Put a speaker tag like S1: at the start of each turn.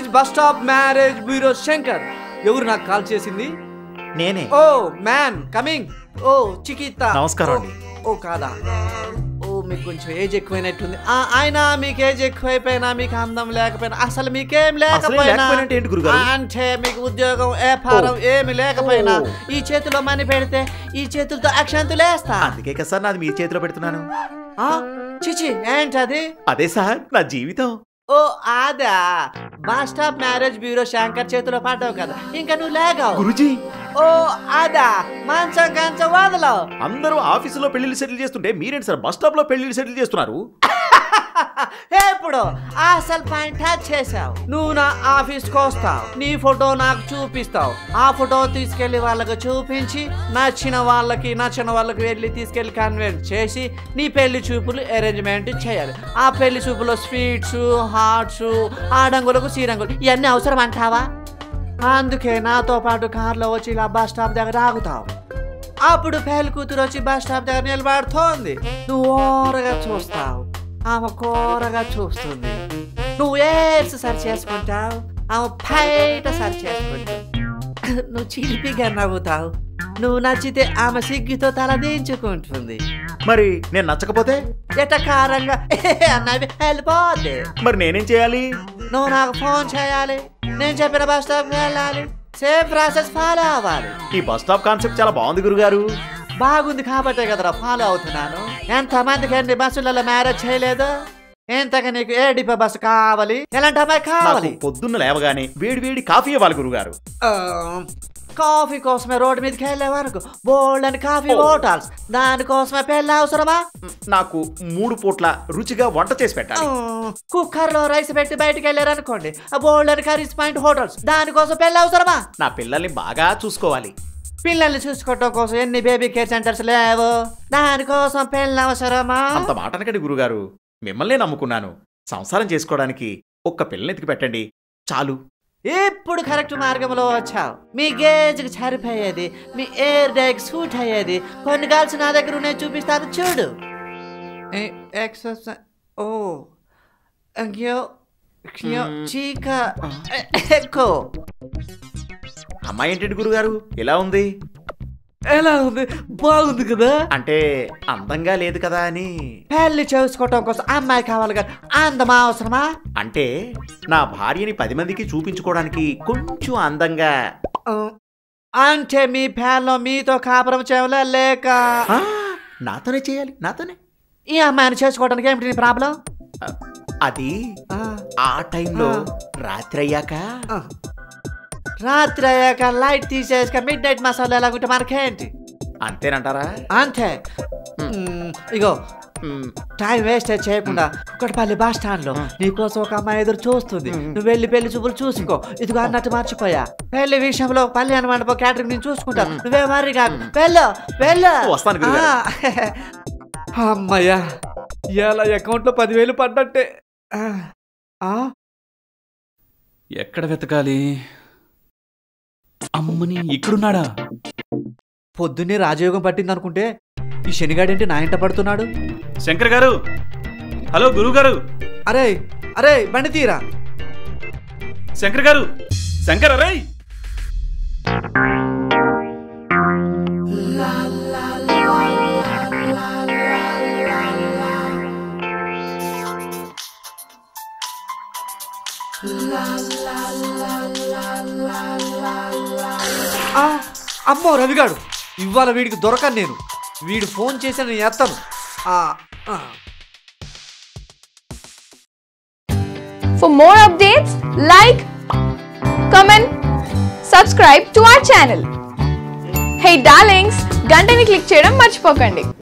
S1: Marriage bus stop marriage bureau Shankar ఎవరు నాకు call చేసింది
S2: నేనే
S1: ఓ మ్యాన్ కమింగ్ ఓ చికిత్త
S2: నమస్కారం అండి.
S1: ఓ కాదా ఓ మీకు కొంచెం ఏజ్ ఎక్కువైనట్టుంది ఆ, ఆయన మీకు ఏజ్ ఎక్కువైపోయినా మీకు అందం లేకపోయినా అసలు మీకేం లేకపోయినా
S2: లేకపోయినా అంటే ఏంటి గురుగారు?
S1: అంటే మీకు ఉద్యోగం వ్యాపారం
S2: ఓ.
S1: ఏమి లేకపోయినా
S2: ఓ.
S1: ఈ చేతిలో మని పెడితే ఈ చేతులతో అక్షంతులు వేస్తా
S2: అందుకే కదా సార్ నాది మీ చేతిలో పెడుతున్నాను
S1: ఆ, చిచి ఏంటది
S2: అదే సార్ నా జీవితం
S1: ఓ ఆదా bus stop marriage bureau Shankar చేతిలో పడ్డావు కదా ఇంకా నువ్వు లేగావు
S2: గురుజీ
S1: ఓ అదా మంచం కంచం వదలవు
S2: అందరూ ఆఫీసులో పెళ్లిళ్ళు సెటిల్ చేస్తుంటే మీరేంటి సార్ బస్ స్టాప్ లో పెళ్లిళ్ళు సెటిల్ చేస్తున్నారు
S1: ఎప్పుడు అసలు పాయింట్ టచ్ చేసావు నువ్వు నా ఆఫీస్కి వస్తావు నీ ఫోటో నాకు చూపిస్తావు ఆ ఫోటో తీసుకెళ్లి వాళ్ళకి చూపించి నచ్చిన వాళ్ళకి నచ్చిన వాళ్ళకి వెళ్ళి తీసుకెళ్లి కన్వెన్స్ చేసి నీ పెళ్లి చూపులు అరేంజ్మెంట్ చేయాలి ఆ పెళ్లి చూపులో స్వీట్స్ హాట్స్ ఆడంగులకు సీరంగులు ఇవన్నీ అవసరం అంటావా అందుకే నాతో పాటు కార్లో వచ్చి ఇలా బస్ స్టాప్ దగ్గర ఆగుతావు అప్పుడు పెళ్లి కూతురు వచ్చి బస్ స్టాప్ దగ్గర నిలబడుతోంది నువ్వు ఓరగా చూస్తావు ఆమె కూరగా చూస్తుంది నువ్వు ఏడ్స్ సరి చేసుకుంటావు ఆమె బయట సరి చేసుకుంటావు నువ్వు చిలిపిగా నవ్వుతావు నువ్వు నచ్చితే ఆమె సిగ్గుతో తల దించుకుంటుంది
S2: మరి నేను నచ్చకపోతే
S1: ఎటకారంగా అన్నవి వెళ్ళిపోద్ది
S2: మరి నేనేం చేయాలి
S1: నువ్వు నాకు ఫోన్ చేయాలి నేను చెప్పిన బస్ స్టాప్ వెళ్ళాలి సేమ్ ప్రాసెస్ ఫాలో అవ్వాలి
S2: ఈ బస్ స్టాప్ కాన్సెప్ట్ చాలా బాగుంది గురుగారు
S1: బాగుంది కాబట్టే కదరా ఫాలో అవుతున్నాను ఎంతమందికి ఎన్ని బస్సులలో మ్యారేజ్ చేయలేదు ఎంతగా నీకు ఏ డిపో బస్సు కావాలి ఎలాంటి అమ్మాయి
S2: నాకు
S1: కావాలి
S2: పొద్దున్న లేవగానే వేడి వేడి కాఫీ ఇవ్వాలి గురుగారు
S1: ఆ, కాఫీ కోసమే రోడ్డు మీదకి వెళ్ళే వరకు బోల్డ్ అని కాఫీ
S2: ఓ.
S1: హోటల్స్ దానికోసమే పెళ్ళి అవసరమా
S2: నాకు మూడు పూట్ల రుచిగా వంట చేసి పెట్టాలి
S1: కుక్కర్ లో రైస్ పెట్టి బయటికి వెళ్ళారు అనుకోండి బోల్డ్ అని కర్రీస్ పాయింట్ హోటల్స్ దానికోసం పెళ్ళి అవసరమా
S2: నా పిల్లల్ని బాగా చూసుకోవాలి
S1: పిల్లల్ని చూసుకోవటం కోసం ఎన్ని బేబీ కేర్ సెంటర్స్ లేవు దానికోసం పెళ్ళి అవసరమా
S2: అంత మాట అనకండి గురుగారు మిమ్మల్నే నమ్ముకున్నాను సంసారం చేసుకోవడానికి ఒక్క పిల్లని ఎతికి పెట్టండి చాలు
S1: ఇప్పుడు కరెక్ట్ మార్గంలో వచ్చావు మీ గేజ్ కి సరిపోయేది మీ ఎయిర్ డైక్ సూట్ అయ్యేది కొన్ని గర్ల్స్ నా దగ్గర ఉన్నాయి చూపిస్తాను చూడు ఏ- exercise- ఓ అయ్యో అయ్యో,
S2: మ్మ్.
S1: చీక ఎక్కువ
S2: అమ్మాయి ఏంటండి గురుగారు ఎలా ఉంది
S1: ఎలా ఉంది బాగుంది కదా
S2: అంటే అందంగా లేదు కదా అని
S1: పెళ్లి చేసుకోవటం కోసం అమ్మాయి కావాలి కదా అందమా అవసరమా
S2: అంటే నా భార్యని పది మందికి చూపించుకోవడానికి కొంచెం అందంగా
S1: ఆ, అంటే మీ ఫ్యాన్లో మీతో కాపురం చేయలే లేక
S2: ఆ, నాతోనే చేయాలి నాతోనే
S1: ఈ అమ్మాయిని చేసుకోవడానికి ఏమిటి నీ ప్రాబ్లం
S2: ఆ, అది
S1: ఆ,
S2: ఆ టైంలో
S1: ఆ.
S2: రాత్రి అయ్యాక
S1: ఆ. రాత్రి అయ్యాక లైట్ తీసేసుక మిడ్ నైట్ మసాలా ఎలాగుంటే మనకేంటి
S2: అంతేనంటారా
S1: అంతే మ్, ఇగో
S2: మ్,
S1: టైం వేస్ట్ చేయకుండా ఒకటిపల్లి బస్ స్టాండ్ లో నీకోసం ఒక అమ్మాయి ఎదురు చూస్తుంది నువ్వు వెళ్ళి పెళ్లి చూపులు చూసుకో ఇదిగో అన్నట్టు మర్చిపోయా పెళ్లి విషయంలో కళ్యాణ మండపం క్యాటరింగ్ నేను చూసుకుంటాను నువ్వే మరి కాదు వెళ్ళు వెళ్ళు
S2: వస్తాను గురుగారు.
S1: ఆ. అమ్మయ్యా ఇవాళ అకౌంట్ లో పదివేలు పడ్డట్టే ఆ. ఆ?
S3: ఎక్కడ వెతకాలి అమ్మని ఇక్కడున్నాడా
S1: పొద్దున్నే రాజయోగం పట్టింది అనుకుంటే ఈ శనిగాడేంటి నా ఇంట పడుతున్నాడు
S3: శంకర్ గారు హలో గురువు గారు
S1: అరే అరే బండి తీరా
S3: శంకర్ గారు శంకర్ అరే
S1: ఆ, అమ్మో రవిగాడు ఇవాళ వీడికి దొరకను నేను వీడు ఫోన్ చేసి నేను ఎత్తను ఆ, ఆ.
S4: For more updates, like, comment, subscribe to our channel. Hey darlings, గంటని click చేయడం మర్చిపోకండి